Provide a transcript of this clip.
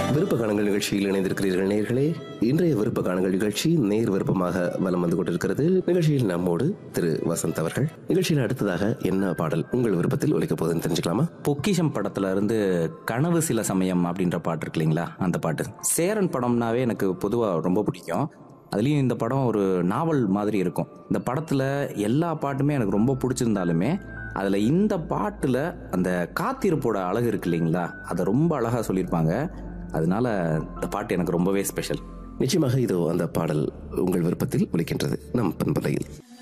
விருப்ப காணங்கள் நிகழ்ச்சியில் இணைந்திருக்கிறீர்கள் நேர்களே இன்றைய விருப்ப காணங்கள் நிகழ்ச்சி நேர் விருப்பமாக வலம் வந்து கொண்டிருக்கிறது நிகழ்ச்சியில் நம்மோடு திரு வசந்த் அவர்கள் நிகழ்ச்சியில் அடுத்ததாக என்ன பாடல் உங்கள் விருப்பத்தில் ஒலிக்க போகுதுன்னு தெரிஞ்சுக்கலாமா பொக்கிஷம் படத்துல இருந்து கனவு சில சமயம் அப்படின்ற பாட்டு இருக்கு இல்லைங்களா அந்த பாட்டு சேரன் படம்னாவே எனக்கு பொதுவாக ரொம்ப பிடிக்கும் அதுலேயும் இந்த படம் ஒரு நாவல் மாதிரி இருக்கும் இந்த படத்தில் எல்லா பாட்டுமே எனக்கு ரொம்ப பிடிச்சிருந்தாலுமே அதில் இந்த பாட்டில் அந்த காத்திருப்போட அழகு இருக்கு இல்லைங்களா அதை ரொம்ப அழகாக சொல்லியிருப்பாங்க அதனால இந்த பாட்டு எனக்கு ரொம்பவே ஸ்பெஷல் நிச்சயமாக இதோ அந்த பாடல் உங்கள் விருப்பத்தில் ஒலிக்கின்றது நம் பண்பலையில்